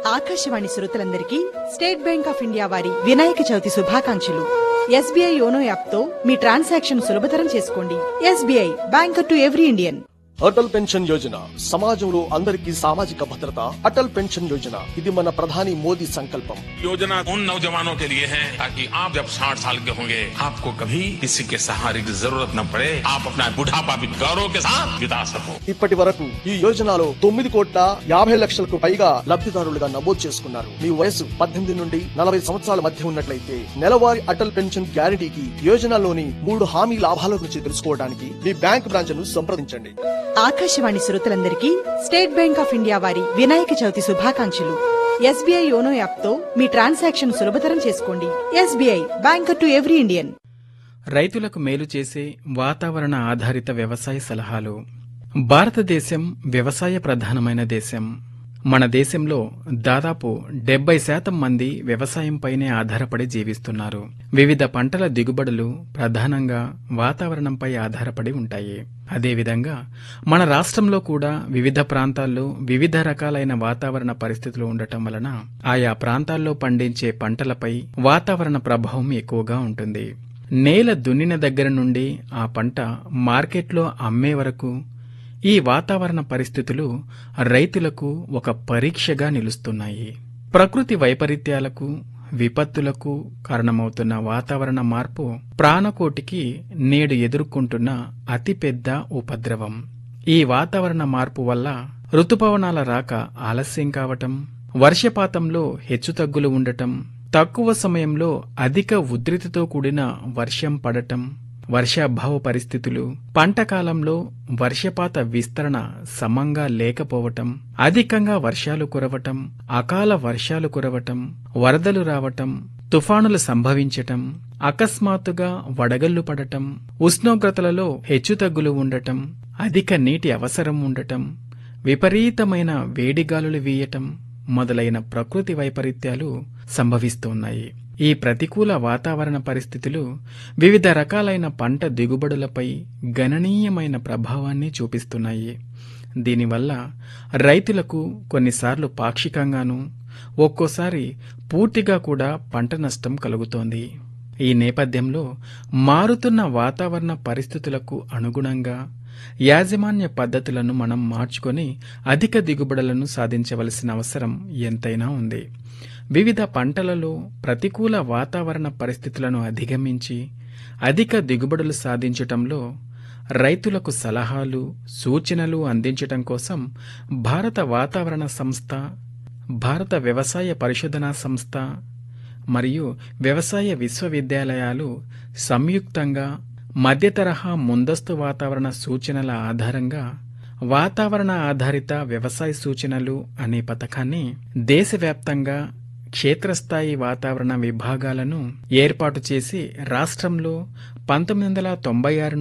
ఆకాశవాణి శ్రోతలందరికీ state bank of India వారి వినాయక చవితి శుభాకాంక్షలు ఎస్బీఐ యోనో యాప్ తో మీ ట్రాన్సాక్షన్ సులభతరం చేసుకోండి SBI banker to every Indian Atal pension Yojana సమాజంలో అందరికీ సామాజిక భద్రత అటల్ పెన్షన్ యోజన ఇది మన ప్రధాని మోదీ సంకల్పం योजना उन नौजवानों के लिए है ताकि आप जब 60 साल के होंगे आपको कभी किसी के सहारे की जरूरत न पड़े आप अपना बुढ़ापा भी गौरव के साथ बिता सको ఇప్పటి వరకు ఈ యోజనలో తొమ్మిది కోట్ల యాభై లక్షలకు పైగా లబ్ధిదారులుగా నమోదు చేసుకున్నారు మీ వయసు పద్దెనిమిది నుండి నలభై సంవత్సరాల మధ్య ఉన్నట్లయితే నెలవారీ అటల్ పెన్షన్ గ్యారంటీకి యోజనలోని మూడు హామీ లాభాల గురించి తెలుసుకోవడానికి మీ బ్యాంక్ బ్రాంచ్ ను సంప్రదించండి ఆకాశవాణి శ్రోతలందరికీ స్టేట్ బ్యాంక్ ఆఫ్ ఇండియా వారి వినాయక చవితి శుభాకాంక్షలు ఎస్బీఐ యోనో యాప్ తో మీ ట్రాన్సాక్షన్ సులభతరం చేసుకోండి SBI banker to every Indian రైతులకు మేలు చేసే వాతావరణ ఆధారిత వ్యవసాయ సలహాలు భారతదేశం వ్యవసాయ ప్రధానమైన దేశం మన దేశంలో దాదాపు డెబ్బై శాతం మంది వ్యవసాయంపైనే ఆధారపడి జీవిస్తున్నారు వివిధ పంటల దిగుబడులు ప్రధానంగా వాతావరణంపై ఆధారపడి ఉంటాయి అదేవిధంగా మన రాష్ట్రంలో కూడా వివిధ ప్రాంతాల్లో వివిధ రకాలైన వాతావరణ పరిస్థితులు ఉండటం వలన ఆయా ప్రాంతాల్లో పండించే పంటలపై వాతావరణ ప్రభావం ఎక్కువగా ఉంటుంది నేల దున్నిన దగ్గర నుండి ఆ పంట మార్కెట్లో అమ్మే వరకు ఈ వాతావరణ పరిస్థితులు రైతులకు ఒక పరీక్షగా నిలుస్తున్నాయి ప్రకృతి వైపరీత్యాలకు విపత్తులకు కారణమవుతున్న వాతావరణ మార్పు ప్రాణకోటికి నేడు ఎదుర్కొంటున్న అతిపెద్ద ఉపద్రవం ఈ వాతావరణ మార్పు వల్ల ఋతుపవనాల రాక ఆలస్యం కావటం వర్షపాతంలో హెచ్చుతగ్గులు ఉండటం తక్కువ సమయంలో అధిక ఉధృతితో కూడిన వర్షం పడటం వర్షాభావ పరిస్థితులు పంట కాలంలో వర్షపాత విస్తరణ సమంగా లేకపోవటం అధికంగా వర్షాలు కురవటం అకాల వర్షాలు కురవటం వరదలు రావటం తుఫానులు సంభవించటం అకస్మాత్తుగా వడగళ్లు పడటం ఉష్ణోగ్రతలలో హెచ్చుతగ్గులు ఉండటం అధిక నీటి అవసరం ఉండటం విపరీతమైన వేడిగాలులు వీయటం మొదలైన ప్రకృతి వైపరీత్యాలు సంభవిస్తున్నాయి ఈ ప్రతికూల వాతావరణ పరిస్థితులు వివిధ రకాలైన పంట దిగుబడులపై గణనీయమైన ప్రభావాన్ని చూపిస్తున్నాయి దీనివల్ల రైతులకు కొన్నిసార్లు పాక్షికంగాను ఒక్కోసారి పూర్తిగా కూడా పంట నష్టం కలుగుతోంది ఈ నేపథ్యంలో మారుతున్న వాతావరణ పరిస్థితులకు అనుగుణంగా యాజమాన్య పద్ధతులను మనం మార్చుకొని అధిక దిగుబడులను సాధించవలసిన అవసరం ఎంతైనా ఉంది వివిధ పంటలలో ప్రతికూల వాతావరణ పరిస్థితులను అధిగమించి అధిక దిగుబడులు సాధించటంలో రైతులకు సలహాలు సూచనలు అందించటం కోసం భారత వాతావరణ సంస్థ భారత వ్యవసాయ పరిశోధనా సంస్థ మరియు వ్యవసాయ విశ్వవిద్యాలయాలు సంయుక్తంగా మధ్యతరహా ముందస్తు వాతావరణ సూచనల ఆధారంగా వాతావరణ ఆధారిత వ్యవసాయ సూచనలు అనే పథకాన్ని దేశవ్యాప్తంగా క్షేత్రస్థాయి వాతావరణ విభాగాలను ఏర్పాటు చేసి రాష్ట్రంలో పంతొమ్మిది వందల తొంభై ఆరు